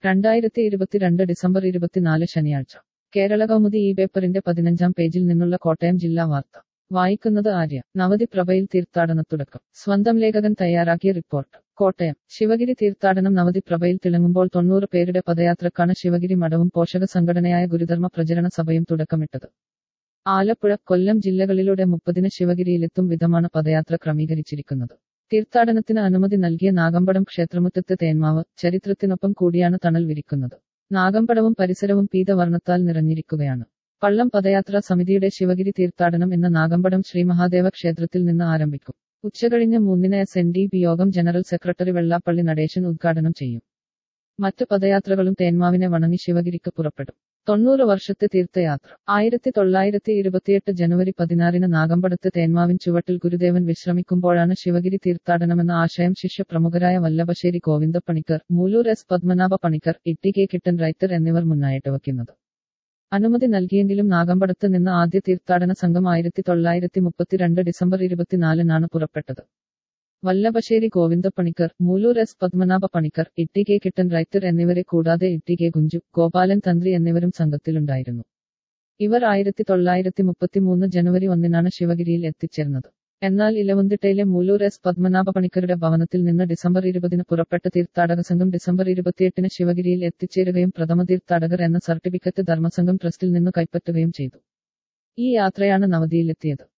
രണ്ടായിരത്തി ഇരുപത്തിരണ്ട് ഡിസംബർ ഇരുപത്തിനാല് ശനിയാഴ്ച കേരള കൗമുദി ഈ പേപ്പറിന്റെ പതിനഞ്ചാം പേജിൽ നിന്നുള്ള കോട്ടയം ജില്ലാ വാർത്ത വായിക്കുന്നത് ആര്യ നവതി പ്രഭയിൽ തീർത്ഥാടനത്തുടക്കം സ്വന്തം ലേഖകൻ തയ്യാറാക്കിയ റിപ്പോർട്ട് കോട്ടയം ശിവഗിരി തീർത്ഥാടനം നവതി പ്രഭയിൽ തിളങ്ങുമ്പോൾ തൊണ്ണൂറ് പേരുടെ പദയാത്രക്കാണ് ശിവഗിരി മഠവും പോഷക സംഘടനയായ ഗുരുധർമ്മ പ്രചരണ സഭയും തുടക്കമിട്ടത് ആലപ്പുഴ കൊല്ലം ജില്ലകളിലൂടെ മുപ്പതിന് ശിവഗിരിയിലെത്തും വിധമാണ് പദയാത്ര ക്രമീകരിച്ചിരിക്കുന്നത് തീർത്ഥാടനത്തിന് അനുമതി നൽകിയ നാഗമ്പടം ക്ഷേത്രമുറ്റത്ത് തേന്മാവ് ചരിത്രത്തിനൊപ്പം കൂടിയാണ് തണൽ വിരിക്കുന്നത് നാഗമ്പടവും പരിസരവും പീതവർണ്ണത്താൽ നിറഞ്ഞിരിക്കുകയാണ് പള്ളം പദയാത്രാ സമിതിയുടെ ശിവഗിരി തീർത്ഥാടനം എന്ന നാഗമ്പടം ശ്രീ മഹാദേവ ക്ഷേത്രത്തിൽ നിന്ന് ആരംഭിക്കും ഉച്ചകഴിഞ്ഞ് മൂന്നിന് എസ് എൻ ഡി പി യോഗം ജനറൽ സെക്രട്ടറി വെള്ളാപ്പള്ളി നടേശൻ ഉദ്ഘാടനം ചെയ്യും മറ്റ് പദയാത്രകളും തേന്മാവിനെ വണങ്ങി ശിവഗിരിക്ക് പുറപ്പെടും തൊണ്ണൂറ് വർഷത്തെ തീർത്ഥയാത്ര ആയിരത്തി തൊള്ളായിരത്തി ഇരുപത്തിയെട്ട് ജനുവരി പതിനാറിന് നാഗമ്പടത്ത് തേന്മാവിൻ ചുവട്ടിൽ ഗുരുദേവൻ വിശ്രമിക്കുമ്പോഴാണ് ശിവഗിരി തീർത്ഥാടനമെന്ന ആശയം ശിഷ്യ പ്രമുഖരായ വല്ലഭശ്ശേരി ഗോവിന്ദ പണിക്കർ മൂലൂർ എസ് പത്മനാഭ പണിക്കർ ഇട്ടി കെ കിട്ടൻ റൈത്തർ എന്നിവർ മുന്നായിട്ട് വയ്ക്കുന്നത് അനുമതി നൽകിയെങ്കിലും നാഗമ്പടത്ത് നിന്ന് ആദ്യ തീർത്ഥാടന സംഘം ആയിരത്തി തൊള്ളായിരത്തി മുപ്പത്തിരണ്ട് ഡിസംബർ ഇരുപത്തിനാലിനാണ് പുറപ്പെട്ടത് വല്ലഭശ്ശേരി ഗോവിന്ദ പണിക്കർ മൂലൂർ എസ് പത്മനാഭ പണിക്കർ ഇട്ടി കെ കിട്ടൻ റൈത്തർ എന്നിവരെ കൂടാതെ ഇട്ടി കെ കുഞ്ചു ഗോപാലൻ തന്ത്രി എന്നിവരും സംഘത്തിലുണ്ടായിരുന്നു ഇവർ ആയിരത്തി തൊള്ളായിരത്തി മുപ്പത്തിമൂന്ന് ജനുവരി ഒന്നിനാണ് ശിവഗിരിയിൽ എത്തിച്ചേർന്നത് എന്നാൽ ഇലവുന്തിട്ടയിലെ മൂലൂർ എസ് പത്മനാഭ പണിക്കരുടെ ഭവനത്തിൽ നിന്ന് ഡിസംബർ ഇരുപതിന് പുറപ്പെട്ട തീർത്ഥാടക സംഘം ഡിസംബർ ഇരുപത്തിയെട്ടിന് ശിവഗിരിയിൽ എത്തിച്ചേരുകയും പ്രഥമ തീർത്ഥാടകർ എന്ന സർട്ടിഫിക്കറ്റ് ധർമ്മസംഘം ട്രസ്റ്റിൽ നിന്ന് കൈപ്പറ്റുകയും ചെയ്തു ഈ യാത്രയാണ് നവതിയിലെത്തിയത്